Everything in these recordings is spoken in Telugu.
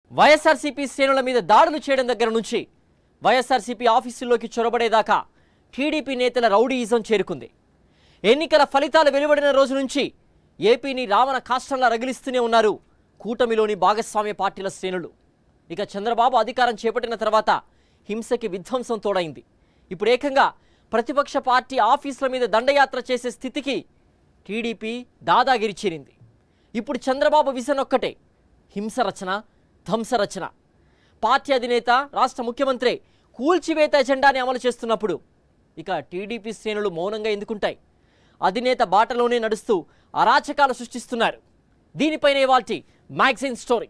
వైఎస్ఆర్సీపీ శ్రేణుల మీద దాడులు చేయడం దగ్గర నుంచి వైఎస్ఆర్సీపీ ఆఫీసుల్లోకి చొరబడేదాకా టీడీపీ నేతల రౌడీయిజం చేరుకుంది ఎన్నికల ఫలితాలు వెలువడిన రోజు నుంచి ఏపీని రావణ కాష్టంలా రగిలిస్తూనే ఉన్నారు కూటమిలోని భాగస్వామ్య పార్టీల శ్రేణులు ఇక చంద్రబాబు అధికారం చేపట్టిన తర్వాత హింసకి విధ్వంసం తోడైంది ఇప్పుడు ఏకంగా ప్రతిపక్ష పార్టీ ఆఫీసుల మీద దండయాత్ర చేసే స్థితికి టీడీపీ దాదాగిరి చేరింది ఇప్పుడు చంద్రబాబు విజన్ ఒక్కటే హింస రచన ధ్వంస రచన పార్టీ అధినేత రాష్ట్ర ముఖ్యమంత్రి కూల్చివేత ఎజెండాని అమలు చేస్తున్నప్పుడు ఇక టీడీపీ శ్రేణులు మౌనంగా ఎందుకుంటాయి అధినేత బాటలోనే నడుస్తూ అరాచకాలు సృష్టిస్తున్నారు దీనిపైనే వాటి మ్యాగజైన్ స్టోరీ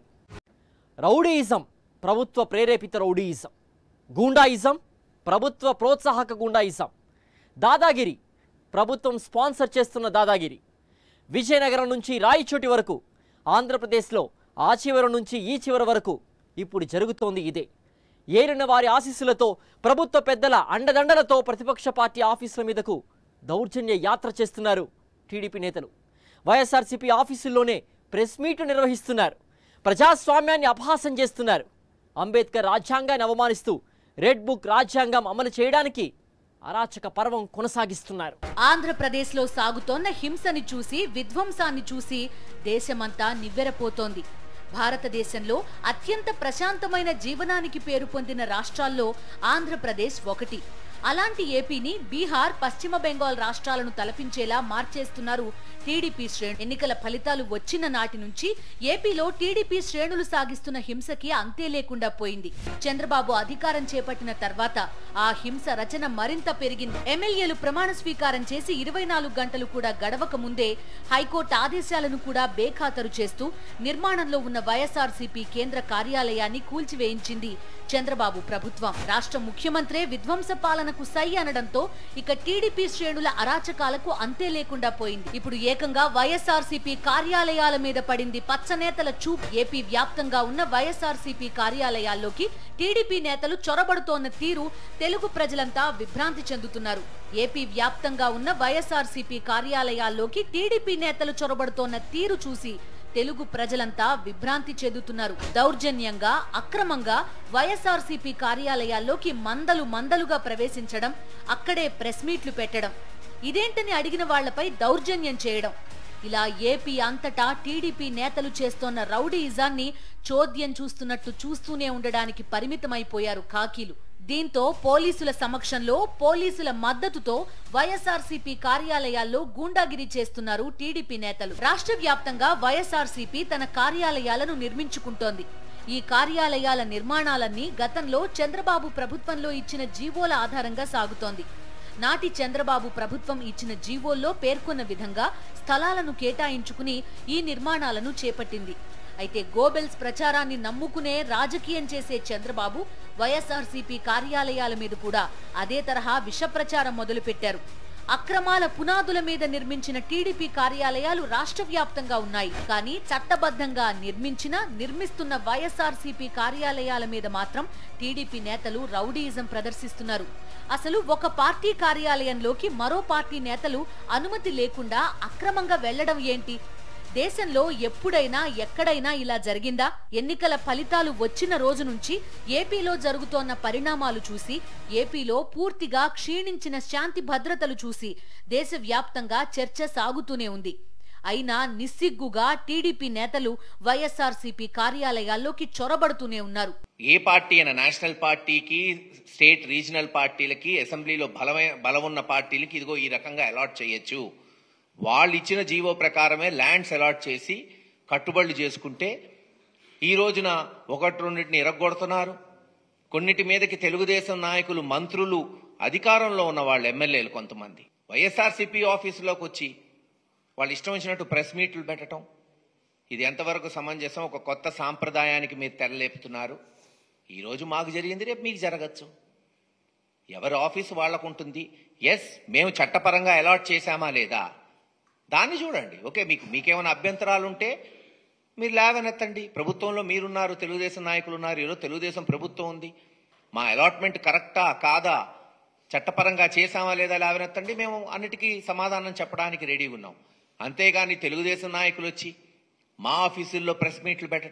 రౌడీయిజం ప్రభుత్వ ప్రేరేపిత రౌడీయిజం గూండాయిజం ప్రభుత్వ ప్రోత్సాహక గూండాయిజం దాదాగిరి ప్రభుత్వం స్పాన్సర్ చేస్తున్న దాదాగిరి విజయనగరం నుంచి రాయచోటి వరకు ఆంధ్రప్రదేశ్లో ఆ చివరి నుంచి ఈ చివరి వరకు ఇప్పుడు జరుగుతోంది ఇదే ఏరిన వారి ఆశీస్సులతో ప్రభుత్వ పెద్దల అండదండలతో ప్రతిపక్ష పార్టీ ఆఫీసుల మీదకు దౌర్జన్య యాత్ర చేస్తున్నారు టీడీపీ నేతలు వైఎస్ఆర్సీపీ ఆఫీసుల్లోనే ప్రెస్ మీట్లు నిర్వహిస్తున్నారు ప్రజాస్వామ్యాన్ని అపహాసం చేస్తున్నారు అంబేద్కర్ రాజ్యాంగాన్ని అవమానిస్తూ రెడ్ బుక్ రాజ్యాంగం అమలు చేయడానికి అరాచక పర్వం కొనసాగిస్తున్నారు ఆంధ్రప్రదేశ్లో సాగుతోన్న హింసని చూసి విధ్వంసాన్ని చూసి దేశమంతా నివ్వెరపోతోంది భారతదేశంలో అత్యంత ప్రశాంతమైన జీవనానికి పేరు పొందిన రాష్ట్రాల్లో ఆంధ్రప్రదేశ్ ఒకటి అలాంటి ఏపీని బీహార్ పశ్చిమ బెంగాల్ రాష్ట్రాలను తలపించేలా మార్చేస్తున్నారు టీడీపీ శ్రేణు ఎన్నికల ఫలితాలు వచ్చిన నాటి నుంచి ఏపీలో టీడీపీ శ్రేణులు సాగిస్తున్న హింసకి అంతే లేకుండా పోయింది చంద్రబాబు అధికారం చేపట్టిన తర్వాత ఆ హింస రచన మరింత పెరిగింది ఎమ్మెల్యేలు ప్రమాణ స్వీకారం చేసి ఇరవై నాలుగు గంటలు కూడా గడవక ముందే హైకోర్టు ఆదేశాలను కూడా బేఖాతరు చేస్తూ నిర్మాణంలో ఉన్న వైఎస్ఆర్సీపీ కేంద్ర కార్యాలయాన్ని కూల్చివేయించింది చంద్రబాబు ప్రభుత్వం రాష్ట్ర ముఖ్యమంత్రే విధ్వంస పాలనకు సై అనడంతో ఇక టీడీపీ శ్రేణుల అరాచకాలకు అంతే లేకుండా పోయింది ఇప్పుడు ఏకంగా వైఎస్ఆర్సీపీ కార్యాలయాల మీద పడింది పచ్చనేతల చూప్ ఏపీ వ్యాప్తంగా ఉన్న వైఎస్ఆర్సీపీ కార్యాలయాల్లోకి టీడీపీ నేతలు చొరబడుతోన్న తీరు తెలుగు ప్రజలంతా విభ్రాంతి చెందుతున్నారు ఏపీ వ్యాప్తంగా ఉన్న వైఎస్ఆర్సీపీ కార్యాలయాల్లోకి టీడీపీ నేతలు చొరబడుతోన్న తీరు చూసి తెలుగు ప్రజలంతా విభ్రాంతి చెందుతున్నారు దౌర్జన్యంగా అక్రమంగా వైఎస్ఆర్సీపీ కార్యాలయాల్లోకి మందలు మందలుగా ప్రవేశించడం అక్కడే ప్రెస్ మీట్లు పెట్టడం ఇదేంటని అడిగిన వాళ్లపై దౌర్జన్యం చేయడం ఇలా ఏపీ అంతటా టీడీపీ నేతలు చేస్తోన్న రౌడీయిజాన్ని చోద్యం చూస్తున్నట్టు చూస్తూనే ఉండడానికి పరిమితమైపోయారు కాకీలు దీంతో పోలీసుల సమక్షంలో పోలీసుల మద్దతుతో వైఎస్ఆర్సీపీ కార్యాలయాల్లో గూండాగిరి చేస్తున్నారు టీడీపీ నేతలు రాష్ట్ర వ్యాప్తంగా వైఎస్ఆర్సీపీ తన కార్యాలయాలను నిర్మించుకుంటోంది ఈ కార్యాలయాల నిర్మాణాలన్నీ గతంలో చంద్రబాబు ప్రభుత్వంలో ఇచ్చిన జీవోల ఆధారంగా సాగుతోంది నాటి చంద్రబాబు ప్రభుత్వం ఇచ్చిన జీవోల్లో పేర్కొన్న విధంగా స్థలాలను కేటాయించుకుని ఈ నిర్మాణాలను చేపట్టింది అయితే గోబెల్స్ ప్రచారాన్ని నమ్ముకునే రాజకీయం చేసే చంద్రబాబు వైఎస్ఆర్సీపీ కార్యాలయాల మీద కూడా అదే తరహా విష ప్రచారం మొదలుపెట్టారు అక్రమాల పునాదుల మీద నిర్మించిన టీడీపీ కార్యాలయాలు రాష్ట్ర వ్యాప్తంగా ఉన్నాయి కానీ చట్టబద్ధంగా నిర్మించిన నిర్మిస్తున్న వైఎస్ఆర్సీపీ కార్యాలయాల మీద మాత్రం టీడీపీ నేతలు రౌడీయిజం ప్రదర్శిస్తున్నారు అసలు ఒక పార్టీ కార్యాలయంలోకి మరో పార్టీ నేతలు అనుమతి లేకుండా అక్రమంగా వెళ్లడం ఏంటి దేశంలో ఎప్పుడైనా ఎక్కడైనా ఇలా జరిగిందా ఎన్నికల ఫలితాలు వచ్చిన రోజు నుంచి ఏపీలో జరుగుతోన్న పరిణామాలు చూసి ఏపీలో పూర్తిగా క్షీణించిన శాంతి భద్రతలు చూసి దేశవ్యాప్తంగా చర్చ సాగుతూనే ఉంది అయినా నిస్సిగ్గుగా టీడీపీ నేతలు వైఎస్ఆర్సీపీ కార్యాలయాల్లోకి చొరబడుతూనే ఉన్నారు ఏ పార్టీ అయినా నేషనల్ పార్టీకి స్టేట్ రీజనల్ పార్టీలకి అసెంబ్లీలో బలమైన బలం ఉన్న పార్టీలకి ఇదిగో ఈ రకంగా అలాట్ చేయొచ్చు వాళ్ళు ఇచ్చిన జీవో ప్రకారమే ల్యాండ్స్ అలాట్ చేసి కట్టుబడులు చేసుకుంటే ఈ రోజున ఒకటి రెండింటిని ఎరగొడుతున్నారు కొన్నిటి మీదకి తెలుగుదేశం నాయకులు మంత్రులు అధికారంలో ఉన్న వాళ్ళు ఎమ్మెల్యేలు కొంతమంది వైఎస్ఆర్సీపీ ఆఫీసులోకి వచ్చి వాళ్ళు ఇష్టం వచ్చినట్టు ప్రెస్ మీట్లు పెట్టడం ఇది ఎంతవరకు సమంజసం ఒక కొత్త సాంప్రదాయానికి మీరు తెరలేపుతున్నారు ఈరోజు మాకు జరిగింది రేపు మీకు జరగచ్చు ఎవరి ఆఫీసు వాళ్ళకు ఉంటుంది ఎస్ మేము చట్టపరంగా అలాట్ చేశామా లేదా దాన్ని చూడండి ఓకే మీకు మీకేమైనా అభ్యంతరాలు ఉంటే మీరు లేవనెత్తండి ప్రభుత్వంలో మీరున్నారు తెలుగుదేశం నాయకులు ఉన్నారు ఈరోజు తెలుగుదేశం ప్రభుత్వం ఉంది మా అలాట్మెంట్ కరెక్టా కాదా చట్టపరంగా చేశామా లేదా లేవనెత్తండి మేము అన్నిటికీ సమాధానం చెప్పడానికి రెడీగా ఉన్నాం అంతేగాని తెలుగుదేశం నాయకులు వచ్చి మా ఆఫీసుల్లో ప్రెస్ మీట్లు పెట్టడం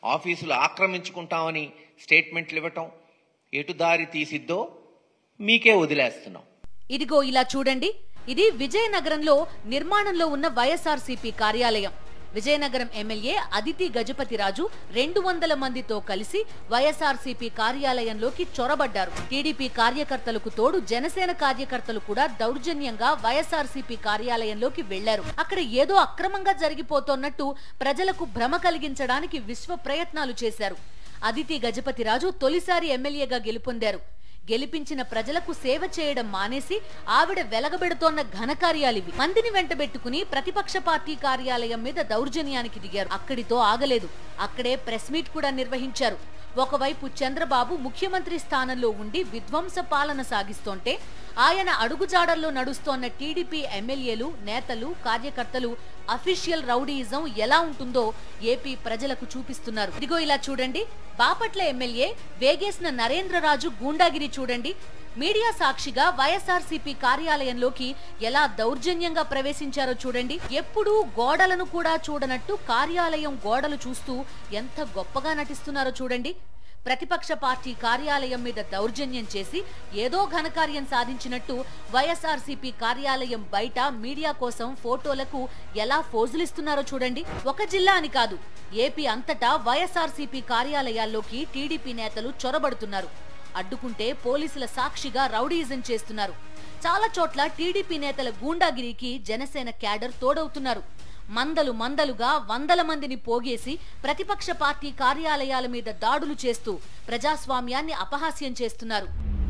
ఆఫీసులు ఆక్రమించుకుంటామని స్టేట్మెంట్లు ఇవ్వటం ఎటు దారి తీసిద్దో మీకే వదిలేస్తున్నాం ఇదిగో ఇలా చూడండి ఇది విజయనగరంలో నిర్మాణంలో ఉన్న వైఎస్ఆర్సీపీ కార్యాలయం విజయనగరం ఎమ్మెల్యే అదితి గజపతిరాజు రెండు వందల మందితో కలిసి వైఎస్ఆర్సీపీ కార్యాలయంలోకి చొరబడ్డారు టీడీపీ కార్యకర్తలకు తోడు జనసేన కార్యకర్తలు కూడా దౌర్జన్యంగా వైఎస్ఆర్సీపీ కార్యాలయంలోకి వెళ్లారు అక్కడ ఏదో అక్రమంగా జరిగిపోతున్నట్టు ప్రజలకు భ్రమ కలిగించడానికి విశ్వ ప్రయత్నాలు చేశారు అదితి గజపతిరాజు తొలిసారి ఎమ్మెల్యేగా గెలుపొందారు గెలిపించిన ప్రజలకు సేవ చేయడం మానేసి ఆవిడ వెలగబెడుతోన్న ఘనకార్యాలివి మందిని వెంటబెట్టుకుని ప్రతిపక్ష పార్టీ కార్యాలయం మీద దౌర్జన్యానికి దిగారు అక్కడితో ఆగలేదు అక్కడే ప్రెస్ మీట్ కూడా నిర్వహించారు ఒకవైపు చంద్రబాబు ముఖ్యమంత్రి స్థానంలో ఉండి విధ్వంస పాలన సాగిస్తోంటే ఆయన అడుగుజాడల్లో నడుస్తోన్న టీడీపీ ఎమ్మెల్యేలు నేతలు కార్యకర్తలు అఫీషియల్ రౌడీయిజం ఎలా ఉంటుందో ఏపీ ప్రజలకు చూపిస్తున్నారు ఇదిగో ఇలా చూడండి బాపట్ల ఎమ్మెల్యే వేగేసిన నరేంద్రరాజు గూండాగిరి చూడండి మీడియా సాక్షిగా వైఎస్ఆర్సీపీ కార్యాలయంలోకి ఎలా దౌర్జన్యంగా ప్రవేశించారో చూడండి ఎప్పుడూ గోడలను కూడా చూడనట్టు కార్యాలయం గోడలు చూస్తూ ఎంత గొప్పగా నటిస్తున్నారో చూడండి ప్రతిపక్ష పార్టీ కార్యాలయం మీద దౌర్జన్యం చేసి ఏదో ఘనకార్యం సాధించినట్టు వైఎస్ఆర్సీపీ కార్యాలయం బయట మీడియా కోసం ఫోటోలకు ఎలా ఫోజులిస్తున్నారో చూడండి ఒక జిల్లా అని కాదు ఏపీ అంతటా వైఎస్ఆర్సీపీ కార్యాలయాల్లోకి టీడీపీ నేతలు చొరబడుతున్నారు అడ్డుకుంటే పోలీసుల సాక్షిగా రౌడీయిజం చేస్తున్నారు చాలా చోట్ల టీడీపీ నేతల గూండాగిరికి జనసేన క్యాడర్ తోడవుతున్నారు మందలు మందలుగా వందల మందిని పోగేసి ప్రతిపక్ష పార్టీ కార్యాలయాల మీద దాడులు చేస్తూ ప్రజాస్వామ్యాన్ని అపహాస్యం చేస్తున్నారు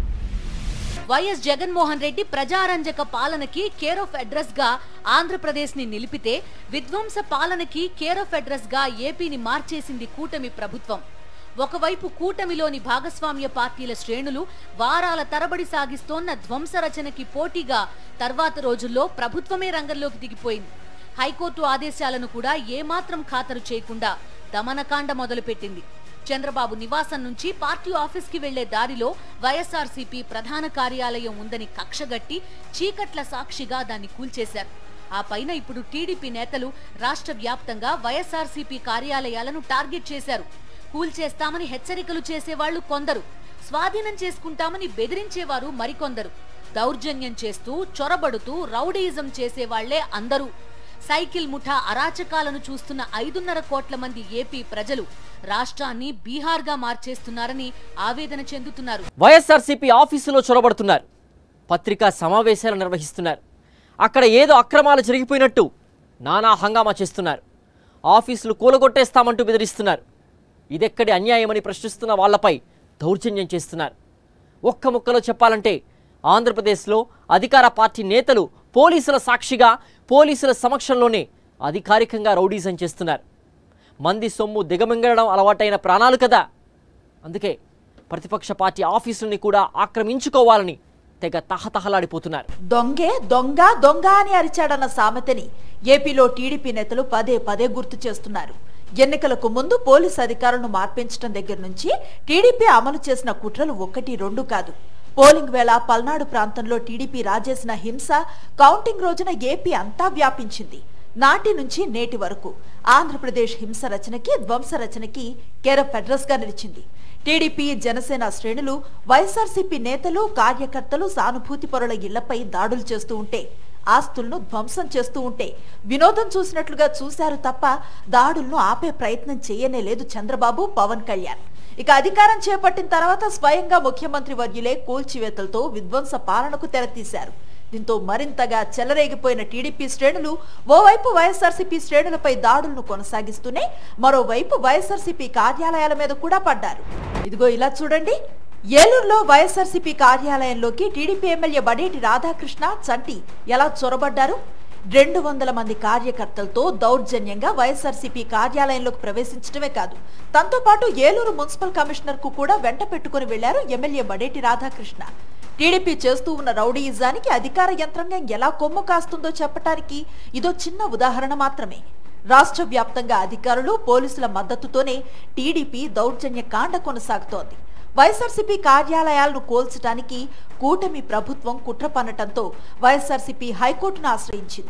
వైఎస్ జగన్మోహన్ రెడ్డి ప్రజారంజక పాలనకి కేర్ ఆఫ్ అడ్రస్ గా ఆంధ్రప్రదేశ్ ని నిలిపితే విధ్వంస పాలనకి కేర్ ఆఫ్ అడ్రస్ గా ఏపీని మార్చేసింది కూటమి ప్రభుత్వం ఒకవైపు కూటమిలోని భాగస్వామ్య పార్టీల శ్రేణులు వారాల తరబడి సాగిస్తోన్న ధ్వంసరచనకి పోటీగా తర్వాత రోజుల్లో ప్రభుత్వమే రంగంలోకి దిగిపోయింది హైకోర్టు ఆదేశాలను కూడా ఏమాత్రం ఖాతరు చేయకుండా దమనకాండ మొదలుపెట్టింది చంద్రబాబు నివాసం నుంచి పార్టీ ఆఫీస్కి వెళ్లే దారిలో వైఎస్ఆర్సీపీ ప్రధాన కార్యాలయం ఉందని కక్షగట్టి చీకట్ల సాక్షిగా దాన్ని కూల్చేశారు ఆ పైన ఇప్పుడు టీడీపీ నేతలు రాష్ట్ర వ్యాప్తంగా వైఎస్ఆర్సీపీ కార్యాలయాలను టార్గెట్ చేశారు కూల్చేస్తామని హెచ్చరికలు చేసేవాళ్లు కొందరు స్వాధీనం చేసుకుంటామని బెదిరించేవారు మరికొందరు దౌర్జన్యం చేస్తూ చొరబడుతూ రౌడీయిజం చేసేవాళ్లే అందరూ సైకిల్ ముఠా అరాచకాలను చూస్తున్న ఐదున్నర కోట్ల మంది ఏపీ ప్రజలు రాష్ట్రాన్ని బీహార్గా మార్చేస్తున్నారని ఆవేదన చెందుతున్నారు వైఎస్ఆర్సీపీ ఆఫీసులో చొరబడుతున్నారు పత్రికా సమావేశాలు నిర్వహిస్తున్నారు అక్కడ ఏదో అక్రమాలు జరిగిపోయినట్టు నానా హంగామా చేస్తున్నారు ఆఫీసులు కూలగొట్టేస్తామంటూ బెదిరిస్తున్నారు ఇదెక్కడి అన్యాయమని ప్రశ్నిస్తున్న వాళ్లపై దౌర్జన్యం చేస్తున్నారు ఒక్క ముక్కలో చెప్పాలంటే ఆంధ్రప్రదేశ్లో అధికార పార్టీ నేతలు పోలీసుల సాక్షిగా పోలీసుల సమక్షంలోనే అధికారికంగా రౌడీజం చేస్తున్నారు మంది సొమ్ము దిగమింగడం అలవాటైన ప్రాణాలు కదా అందుకే ప్రతిపక్ష పార్టీ ఆఫీసుల్ని కూడా ఆక్రమించుకోవాలని తెగ తహతహలాడిపోతున్నారు దొంగే దొంగ దొంగ అని అరిచాడన్న సామెతని ఏపీలో టీడీపీ నేతలు పదే పదే గుర్తు చేస్తున్నారు ఎన్నికలకు ముందు పోలీసు అధికారులను మార్పించడం దగ్గర నుంచి టీడీపీ అమలు చేసిన కుట్రలు ఒకటి రెండు కాదు పోలింగ్ వేళ పల్నాడు ప్రాంతంలో టీడీపీ రాజేసిన హింస కౌంటింగ్ రోజున ఏపీ అంతా వ్యాపించింది నాటి నుంచి నేటి వరకు ఆంధ్రప్రదేశ్ హింస రచనకి ధ్వంస రచనకి కేరఫ్ అడ్రస్ గా నిలిచింది టీడీపీ జనసేన శ్రేణులు వైఎస్ఆర్సీపీ నేతలు కార్యకర్తలు సానుభూతి పరుల ఇళ్లపై దాడులు చేస్తూ ఉంటే ఆస్తులను ధ్వంసం చేస్తూ ఉంటే వినోదం చూసినట్లుగా చూశారు తప్ప దాడులను ఆపే ప్రయత్నం చేయనే లేదు చంద్రబాబు పవన్ కళ్యాణ్ ఇక అధికారం చేపట్టిన తర్వాత స్వయంగా ముఖ్యమంత్రి వర్యులే కూల్చివేతలతో విధ్వంస పాలనకు తెరతీశారు దీంతో మరింతగా చెలరేగిపోయిన టీడీపీ శ్రేణులు ఓవైపు వైఎస్ఆర్సీపీ శ్రేణులపై దాడులను కొనసాగిస్తూనే మరోవైపు వైఎస్ఆర్సీపీ కార్యాలయాల మీద కూడా పడ్డారు ఇదిగో ఇలా చూడండి ఏలూరులో వైఎస్ఆర్సీపీ కార్యాలయంలోకి టీడీపీ ఎమ్మెల్యే బడేటి రాధాకృష్ణ చంటి ఎలా చొరబడ్డారు రెండు వందల మంది కార్యకర్తలతో దౌర్జన్యంగా వైఎస్ఆర్సీపీ కార్యాలయంలోకి ప్రవేశించడమే కాదు తనతో పాటు ఏలూరు మున్సిపల్ కమిషనర్ కు కూడా వెంట పెట్టుకుని వెళ్లారు ఎమ్మెల్యే బడేటి రాధాకృష్ణ టీడీపీ చేస్తూ ఉన్న రౌడీయిజానికి అధికార యంత్రాంగం ఎలా కొమ్ము కాస్తుందో చెప్పటానికి ఇదో చిన్న ఉదాహరణ మాత్రమే రాష్ట్ర వ్యాప్తంగా అధికారులు పోలీసుల మద్దతుతోనే టీడీపీ దౌర్జన్య కాండ కొనసాగుతోంది వైఎస్ఆర్సీపీ కార్యాలయాలను కోల్చడానికి కూటమి ప్రభుత్వం కుట్ర పన్నటంతో వైఎస్ఆర్సీపీ హైకోర్టును ఆశ్రయించింది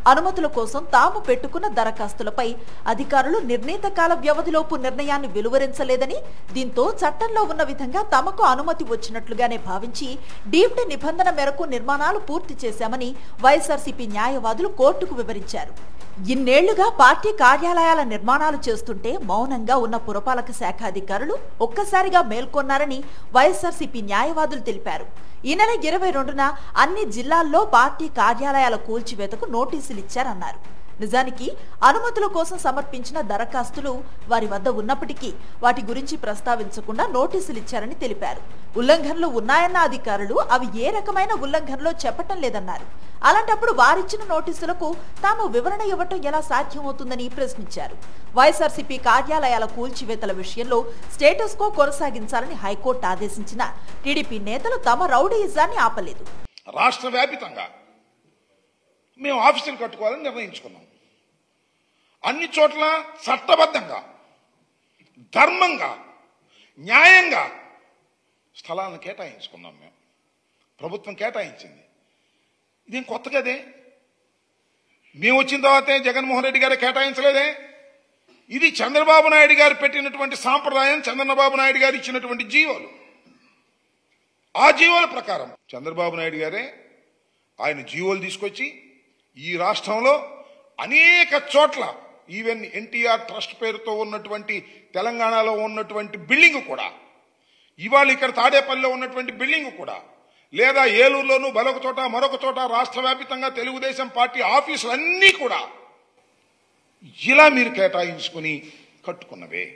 అనుమతుల కోసం తాము పెట్టుకున్న దరఖాస్తులపై అధికారులు నిర్ణీత కాల వ్యవధిలోపు నిర్ణయాన్ని వెలువరించలేదని దీంతో చట్టంలో ఉన్న విధంగా తమకు అనుమతి వచ్చినట్లుగానే భావించి డీమ్డ్ నిబంధన మేరకు నిర్మాణాలు పూర్తి చేశామని వైఎస్ఆర్సీపీ న్యాయవాదులు కోర్టుకు వివరించారు ఇన్నేళ్లుగా పార్టీ కార్యాలయాల నిర్మాణాలు చేస్తుంటే మౌనంగా ఉన్న పురపాలక శాఖ అధికారులు ఒక్కసారిగా మేల్కొన్నారని వైఎస్ఆర్సీపీ న్యాయవాదులు తెలిపారు ఈ నెల ఇరవై రెండున అన్ని జిల్లాల్లో పార్టీ కార్యాలయాల కూల్చివేతకు నోటీసులు ఇచ్చారన్నారు నిజానికి అనుమతుల కోసం సమర్పించిన దరఖాస్తులు వారి వద్ద ఉన్నప్పటికీ వాటి గురించి ప్రస్తావించకుండా నోటీసులు ఇచ్చారని తెలిపారు ఉల్లంఘనలు ఉన్నాయన్న అధికారులు అవి ఏ రకమైన ఉల్లంఘనలో చెప్పటం లేదన్నారు అలాంటప్పుడు వారిచ్చిన నోటీసులకు తాము వివరణ ఇవ్వటం ఎలా సాధ్యమవుతుందని ప్రశ్నించారు వైఎస్ఆర్సీపీ కార్యాలయాల కూల్చివేతల విషయంలో స్టేటస్ కో కొనసాగించాలని హైకోర్టు ఆదేశించిన టీడీపీ నేతలు తమ రౌడీయిజాన్ని ఆపలేదు రాష్ట్ర వ్యాపితంగా మేము ఆఫీసులు కట్టుకోవాలని నిర్ణయించుకున్నాం అన్ని చోట్ల చట్టబద్ధంగా ధర్మంగా న్యాయంగా స్థలాలను కేటాయించుకున్నాం మేము ప్రభుత్వం కేటాయించింది ఇదేం కొత్త కదే మేము వచ్చిన తర్వాతే జగన్మోహన్ రెడ్డి గారు కేటాయించలేదే ఇది చంద్రబాబు నాయుడు గారు పెట్టినటువంటి సాంప్రదాయం చంద్రబాబు నాయుడు గారు ఇచ్చినటువంటి జీవోలు ఆ జీవోల ప్రకారం చంద్రబాబు నాయుడు గారే ఆయన జీవోలు తీసుకొచ్చి ఈ రాష్ట్రంలో అనేక చోట్ల ఈవెన్ ఎన్టీఆర్ ట్రస్ట్ పేరుతో ఉన్నటువంటి తెలంగాణలో ఉన్నటువంటి బిల్డింగ్ కూడా ఇవాళ ఇక్కడ తాడేపల్లిలో ఉన్నటువంటి బిల్డింగ్ కూడా లేదా ఏలూరులోను మరొక చోట మరొక చోట రాష్ట్ర వ్యాపితంగా తెలుగుదేశం పార్టీ ఆఫీసులన్నీ కూడా ఇలా మీరు కేటాయించుకుని కట్టుకున్నవే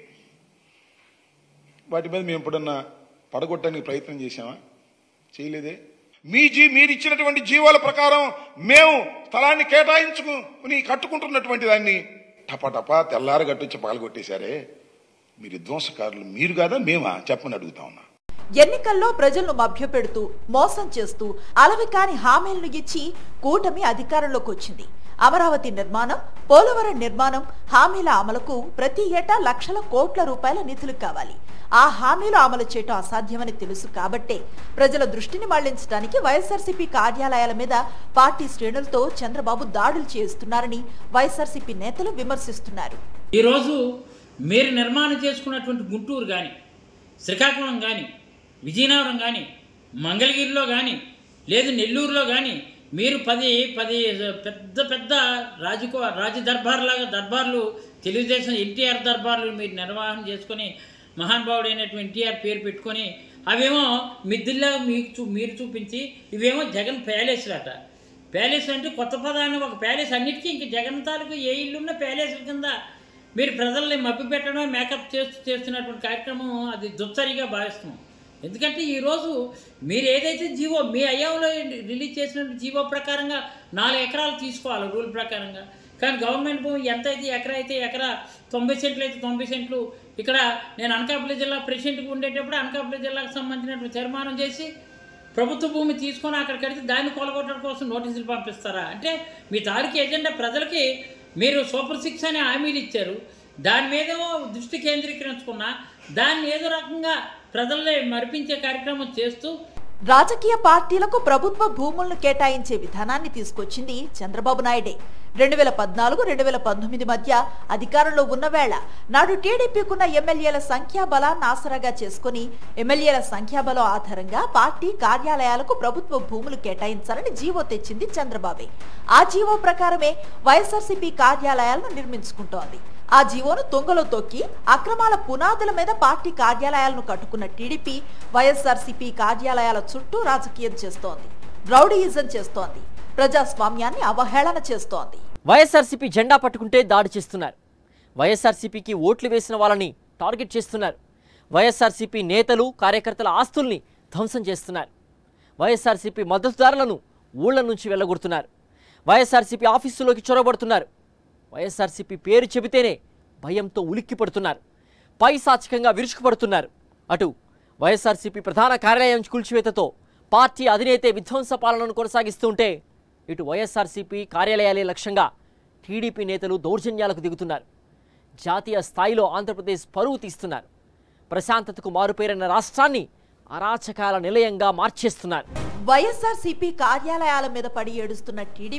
వాటి మీద మేము ఎప్పుడన్నా పడగొట్టడానికి ప్రయత్నం చేశామా చేయలేదే మీ జీ మీరు ఇచ్చినటువంటి జీవాల ప్రకారం మేము స్థలాన్ని కేటాయించుకుని కట్టుకుంటున్నటువంటి దాన్ని టపటపా తెల్లారి గట్టొచ్చి పగలగొట్టేశారే మీరు విధ్వంసకారులు మీరు కాదా మేమా చెప్పని అడుగుతా ఉన్నా ఎన్నికల్లో ప్రజలను మభ్యపెడుతూ మోసం చేస్తూ అలవి కాని హామీలను ఇచ్చి కూటమి అధికారంలోకి వచ్చింది అమరావతి నిర్మాణం పోలవరం నిర్మాణం హామీల అమలుకు ప్రతి ఏటా లక్షల కోట్ల రూపాయల నిధులు కావాలి ఆ హామీలు అమలు చేయటం అసాధ్యమని తెలుసు కాబట్టే ప్రజల దృష్టిని మళ్లించడానికి వైఎస్ఆర్సీపీ కార్యాలయాల మీద పార్టీ శ్రేణులతో చంద్రబాబు దాడులు చేస్తున్నారని వైఎస్ఆర్సీపీ నేతలు విమర్శిస్తున్నారు ఈరోజు మీరు నిర్మాణం చేసుకున్నటువంటి గుంటూరు కానీ శ్రీకాకుళం కానీ విజయనగరం కానీ మంగళగిరిలో కానీ లేదు నెల్లూరులో కానీ మీరు పది పది పెద్ద పెద్ద రాజకో రాజ దర్బార్లాగా దర్బార్లు తెలుగుదేశం ఎన్టీఆర్ దర్బార్లు మీరు నిర్వహణ చేసుకొని మహానుభావుడైనటువంటి ఎన్టీఆర్ పేరు పెట్టుకొని అవేమో మిద్దిల్లా మీకు చూ మీరు చూపించి ఇవేమో జగన్ ప్యాలెస్లట ప్యాలెస్ అంటే కొత్త పదాన్ని ఒక ప్యాలెస్ అన్నిటికీ ఇంక జగన్ తాలూకు ఏ ఇల్లున్న ప్యాలెస్ల కింద మీరు ప్రజల్ని మభ్య పెట్టడమే మేకప్ చేస్తూ చేస్తున్నటువంటి కార్యక్రమం అది దుచ్చరిగా భావిస్తున్నాం ఎందుకంటే ఈరోజు మీరు ఏదైతే జీవో మీ అయ్యంలో రిలీజ్ చేసిన జీవో ప్రకారంగా నాలుగు ఎకరాలు తీసుకోవాలి రూల్ ప్రకారంగా కానీ గవర్నమెంట్ భూమి ఎంత అయితే ఎకరా అయితే ఎకరా తొంభై సెంట్లు అయితే తొంభై సెంట్లు ఇక్కడ నేను అనకాపల్లి జిల్లా ప్రెసిడెంట్గా ఉండేటప్పుడు అనకాపల్లి జిల్లాకు సంబంధించినటువంటి తీర్మానం చేసి ప్రభుత్వ భూమి తీసుకొని అక్కడ కడితే దాన్ని కొలగొట్టడం కోసం నోటీసులు పంపిస్తారా అంటే మీ తారీఖు ఎజెండా ప్రజలకి మీరు సూపర్ సిక్స్ అనే హామీలు ఇచ్చారు దాని మీదేమో దృష్టి కేంద్రీకరించుకున్నా దాన్ని ఏదో రకంగా ప్రజల్ని మరిపించే కార్యక్రమం చేస్తూ రాజకీయ పార్టీలకు ప్రభుత్వ భూములను కేటాయించే విధానాన్ని తీసుకొచ్చింది చంద్రబాబు నాయుడే రెండు వేల పద్నాలుగు రెండు వేల పంతొమ్మిది మధ్య అధికారంలో ఉన్న వేళ నాడు టీడీపీకున్న ఎమ్మెల్యేల సంఖ్యాబలాన్ని ఆసరాగా చేసుకుని ఎమ్మెల్యేల సంఖ్యాబలం ఆధారంగా పార్టీ కార్యాలయాలకు ప్రభుత్వ భూములు కేటాయించాలని జీవో తెచ్చింది చంద్రబాబే ఆ జీవో ప్రకారమే వైఎస్ఆర్సీపీ కార్యాలయాలను నిర్మించుకుంటోంది ఆ జీవోను తొంగలో తొక్కి అక్రమాల పునాదుల మీద పార్టీ కార్యాలయాలను కట్టుకున్న టీడీపీ వైఎస్ఆర్సీపీ కార్యాలయాల చుట్టూ రాజకీయం చేస్తోంది రౌడీయిజం చేస్తోంది ప్రజాస్వామ్యాన్ని అవహేళన చేస్తోంది వైఎస్ఆర్సీపీ జెండా పట్టుకుంటే దాడి చేస్తున్నారు వైఎస్ఆర్సీపీకి ఓట్లు వేసిన వాళ్ళని టార్గెట్ చేస్తున్నారు వైఎస్ఆర్సీపీ నేతలు కార్యకర్తల ఆస్తుల్ని ధ్వంసం చేస్తున్నారు వైఎస్ఆర్సీపీ మద్దతుదారులను ఊళ్ళ నుంచి వెళ్ళగొడుతున్నారు వైఎస్ఆర్సీపీ ఆఫీసులోకి చొరబడుతున్నారు వైఎస్ఆర్సీపీ పేరు చెబితేనే భయంతో ఉలిక్కి పడుతున్నారు పైశాచికంగా విరుచుకుపడుతున్నారు అటు వైఎస్ఆర్సీపీ ప్రధాన కార్యాలయం కూల్చివేతతో పార్టీ అధినేతే విధ్వంస పాలనను కొనసాగిస్తుంటే ఇటు వైఎస్ఆర్సీపీ కార్యాలయాలే లక్ష్యంగా టీడీపీ నేతలు దౌర్జన్యాలకు దిగుతున్నారు జాతీయ స్థాయిలో ఆంధ్రప్రదేశ్ పరువు తీస్తున్నారు ప్రశాంతతకు మారుపేరైన రాష్ట్రాన్ని అరాచకాల నిలయంగా మార్చేస్తున్నారు వైఎస్ఆర్సీపీ కార్యాలయాల మీద పడి ఏడుస్తున్న టీడీపీ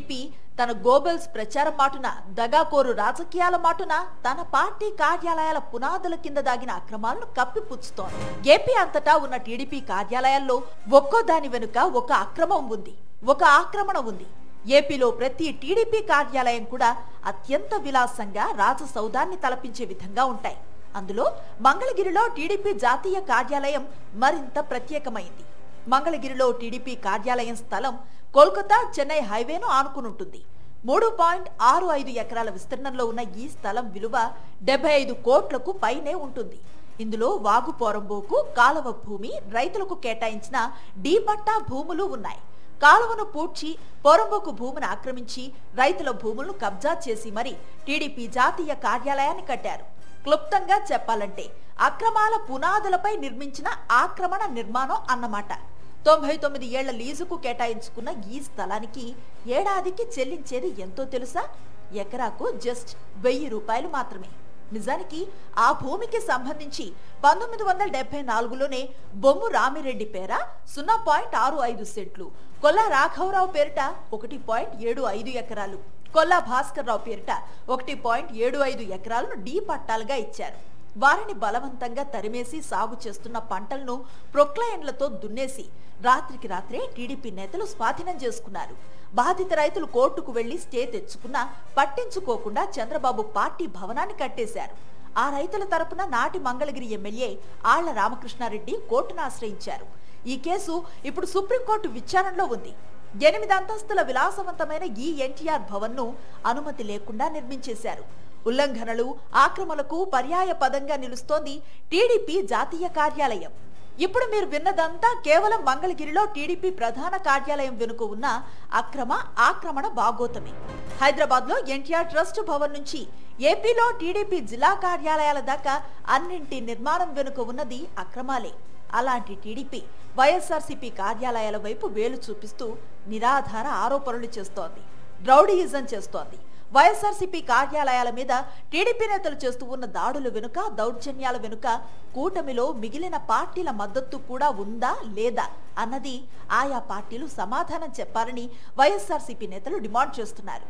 తన గోబెల్స్ ప్రచారం మాటున దగాకోరు రాజకీయాల మాటున తన పార్టీ కార్యాలయాల పునాదుల కింద దాగిన అక్రమాలను కప్పిపుచ్చుతోంది ఏపీ అంతటా ఉన్న టీడీపీ కార్యాలయాల్లో ఒక్కో దాని వెనుక ఒక అక్రమం ఉంది ఒక ఆక్రమణ ఉంది ఏపీలో ప్రతి టీడీపీ కార్యాలయం కూడా అత్యంత విలాసంగా రాజసౌధాన్ని తలపించే విధంగా ఉంటాయి అందులో మంగళగిరిలో టీడీపీ జాతీయ కార్యాలయం మరింత ప్రత్యేకమైంది మంగళగిరిలో టీడీపీ కార్యాలయం స్థలం కోల్కతా చెన్నై హైవేను ఆనుకునుంటుంది మూడు పాయింట్ ఆరు ఐదు ఎకరాల విస్తీర్ణంలో ఉన్న ఈ స్థలం విలువ డెబ్బై ఐదు కోట్లకు పైనే ఉంటుంది ఇందులో వాగు పోరంబోకు కాలువ భూమి రైతులకు కేటాయించిన డీ పట్టా భూములు ఉన్నాయి కాలువను పూడ్చి పొరంబోకు భూమిని ఆక్రమించి రైతుల భూములను కబ్జా చేసి మరి టీడీపీ జాతీయ కార్యాలయాన్ని కట్టారు క్లుప్తంగా చెప్పాలంటే అక్రమాల పునాదులపై నిర్మించిన ఆక్రమణ నిర్మాణం అన్నమాట తొంభై తొమ్మిది ఏళ్ల లీజుకు కేటాయించుకున్న ఈ స్థలానికి ఏడాదికి చెల్లించేది ఎంతో తెలుసా ఎకరాకు జస్ట్ వెయ్యి రూపాయలు మాత్రమే నిజానికి ఆ భూమికి సంబంధించి పంతొమ్మిది వందల డెబ్బై నాలుగులోనే బొమ్ము రామిరెడ్డి పేర సున్నా పాయింట్ ఆరు ఐదు సెంట్లు కొల్లా రాఘవరావు పేరిట ఒకటి పాయింట్ ఏడు ఐదు ఎకరాలు కొల్లా భాస్కర్ రావు పేరిట ఒకటి పాయింట్ ఏడు ఐదు ఎకరాలను డీ పట్టాలుగా ఇచ్చారు వారిని బలవంతంగా తరిమేసి సాగు చేస్తున్న పంటలను ప్రొక్లయన్లతో దున్నేసి రాత్రికి రాత్రే టీడీపీ నేతలు స్వాధీనం చేసుకున్నారు బాధిత రైతులు కోర్టుకు వెళ్లి స్టే తెచ్చుకున్నా పట్టించుకోకుండా చంద్రబాబు పార్టీ భవనాన్ని కట్టేశారు ఆ రైతుల తరపున నాటి మంగళగిరి ఎమ్మెల్యే ఆళ్ల రామకృష్ణారెడ్డి కోర్టును ఆశ్రయించారు ఈ కేసు ఇప్పుడు సుప్రీంకోర్టు విచారణలో ఉంది ఎనిమిది అంతస్తుల విలాసవంతమైన ఈ ఎన్టీఆర్ భవన్ ను అనుమతి లేకుండా నిర్మించేశారు ఉల్లంఘనలు ఆక్రమణలకు పర్యాయ పదంగా నిలుస్తోంది టీడీపీ జాతీయ కార్యాలయం ఇప్పుడు మీరు విన్నదంతా కేవలం మంగళగిరిలో టీడీపీ ప్రధాన కార్యాలయం వెనుక ఉన్న అక్రమ ఆక్రమణ బాగోతమే హైదరాబాద్ లో ఎన్టీఆర్ ట్రస్ట్ భవన్ నుంచి ఏపీలో టీడీపీ జిల్లా కార్యాలయాల దాకా అన్నింటి నిర్మాణం వెనుక ఉన్నది అక్రమాలే అలాంటి టీడీపీ వైఎస్ఆర్సీపీ కార్యాలయాల వైపు వేలు చూపిస్తూ నిరాధార ఆరోపణలు చేస్తోంది రౌడీయిజం చేస్తోంది వైఎస్ఆర్సీపీ కార్యాలయాల మీద టీడీపీ నేతలు చేస్తూ ఉన్న దాడుల వెనుక దౌర్జన్యాల వెనుక కూటమిలో మిగిలిన పార్టీల మద్దతు కూడా ఉందా లేదా అన్నది ఆయా పార్టీలు సమాధానం చెప్పాలని వైఎస్ఆర్సీపీ నేతలు డిమాండ్ చేస్తున్నారు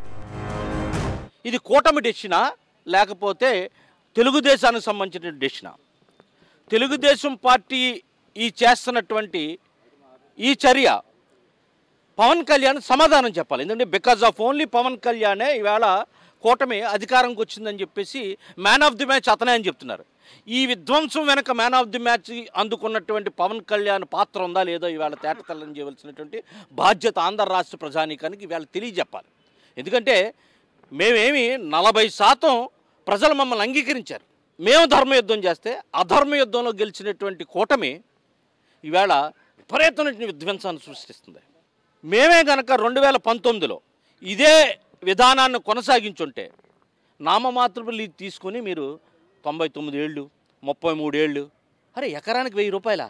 ఇది కూటమి డెసిషనా లేకపోతే తెలుగుదేశానికి సంబంధించిన డెసిషనా తెలుగుదేశం పార్టీ ఈ చేస్తున్నటువంటి ఈ చర్య పవన్ కళ్యాణ్ సమాధానం చెప్పాలి ఎందుకంటే బికాజ్ ఆఫ్ ఓన్లీ పవన్ కళ్యాణే ఈవేళ కూటమి అధికారంకి వచ్చిందని చెప్పేసి మ్యాన్ ఆఫ్ ది మ్యాచ్ అతనే అని చెప్తున్నారు ఈ విధ్వంసం వెనక మ్యాన్ ఆఫ్ ది మ్యాచ్ అందుకున్నటువంటి పవన్ కళ్యాణ్ పాత్ర ఉందా లేదో ఈవేళ తేటతల్లని చేయవలసినటువంటి బాధ్యత ఆంధ్ర రాష్ట్ర ప్రజానీకానికి ఈవేళ తెలియజెప్పాలి ఎందుకంటే మేమేమి నలభై శాతం ప్రజలు మమ్మల్ని అంగీకరించారు మేము ధర్మయుద్ధం చేస్తే అధర్మ యుద్ధంలో గెలిచినటువంటి కూటమి ఈవేళ విపరీతమైన విధ్వంసాన్ని సృష్టిస్తుంది మేమే గనక రెండు వేల పంతొమ్మిదిలో ఇదే విధానాన్ని కొనసాగించుంటే నామమాత్రపు లీజ్ తీసుకొని మీరు తొంభై తొమ్మిది ఏళ్ళు ముప్పై మూడు ఏళ్ళు అరే ఎకరానికి వెయ్యి రూపాయలా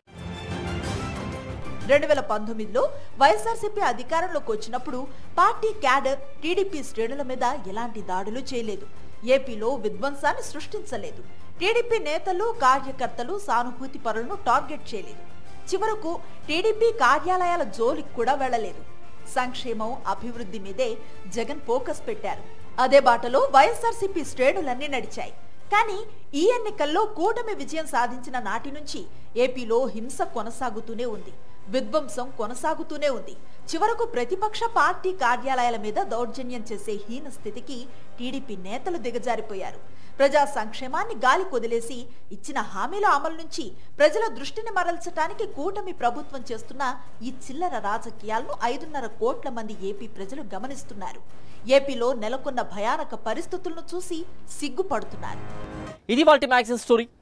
రెండు వేల పంతొమ్మిదిలో వైఎస్ఆర్సీపీ అధికారంలోకి వచ్చినప్పుడు పార్టీ క్యాడర్ టీడీపీ శ్రేణుల మీద ఎలాంటి దాడులు చేయలేదు ఏపీలో విధ్వంసాన్ని సృష్టించలేదు టీడీపీ నేతలు కార్యకర్తలు సానుభూతి పరులను టార్గెట్ చేయలేదు చివరకు టీడీపీ కార్యాలయాల జోలికి కూడా వెళ్లలేదు సంక్షేమం అభివృద్ధి మీదే జగన్ ఫోకస్ పెట్టారు అదే బాటలో వైఎస్ఆర్సీపీ శ్రేణులన్నీ నడిచాయి కానీ ఈ ఎన్నికల్లో కూటమి విజయం సాధించిన నాటి నుంచి ఏపీలో హింస కొనసాగుతూనే ఉంది విధ్వంసం కొనసాగుతూనే ఉంది చివరకు ప్రతిపక్ష పార్టీ కార్యాలయాల మీద దౌర్జన్యం చేసే హీన స్థితికి టీడీపీ నేతలు దిగజారిపోయారు ప్రజా సంక్షేమాన్ని గాలి కొదిలేసి ఇచ్చిన హామీల అమలు నుంచి ప్రజల దృష్టిని మరల్చడానికి కూటమి ప్రభుత్వం చేస్తున్న ఈ చిల్లర రాజకీయాలను ఐదున్నర కోట్ల మంది ఏపీ ప్రజలు గమనిస్తున్నారు ఏపీలో నెలకొన్న భయానక పరిస్థితులను చూసి సిగ్గుపడుతున్నారు ఇది వాళ్ళ మ్యాగజైన్ స్టోరీ